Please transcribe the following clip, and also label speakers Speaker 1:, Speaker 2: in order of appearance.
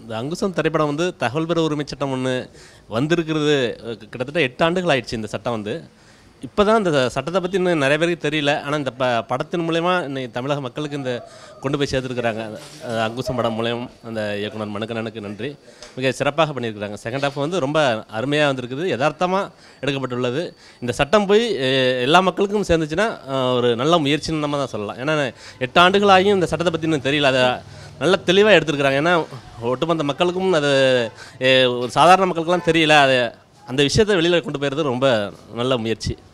Speaker 1: இந்த அங்குசம் திரைப்படம் வந்து தகவல் பெற உரிமை சட்டம் ஒன்று வந்திருக்கிறது அஹ், கிட்டத்தட்ட எட்டு ஆண்டுகள் ஆயிடுச்சு இந்த சட்டம் வந்து இப்போ தான் இந்த சட்டத்தை பற்றி இன்னும் நிறைய பேருக்கு தெரியல ஆனால் இந்த ப படத்தின் மூலயமா இன்னைக்கு தமிழக மக்களுக்கு இந்த கொண்டு போய் சேர்த்துருக்குறாங்க அஹ், அங்குசம் படம் மூலயம் அந்த இயக்குனர் மனுக்கண்ணனுக்கு நன்றி மிக சிறப்பாக பண்ணியிருக்கிறாங்க செகண்ட் ஹாஃப் வந்து ரொம்ப அருமையாக வந்திருக்குது யதார்த்தமாக எடுக்கப்பட்டுள்ளது இந்த சட்டம் போய் அஹ், எல்லா மக்களுக்கும் சேர்ந்துச்சுன்னா அஹ், ஒரு நல்ல முயற்சின்னு நம்ம தான் சொல்லலாம் ஏன்னா எட்டு ஆண்டுகள் ஆகியும் இந்த சட்டத்தை பற்றி இன்னும் தெரியல அதை நல்ல தெளிவாக எடுத்துருக்குறாங்க ஏன்னா ஒட்டுமொத்த மக்களுக்கும் அது அஹ், ஒரு சாதாரண மக்களுக்கெல்லாம் தெரியல அது அந்த விஷயத்தை வெளியில் கொண்டு போயிறது ரொம்ப நல்ல முயற்சி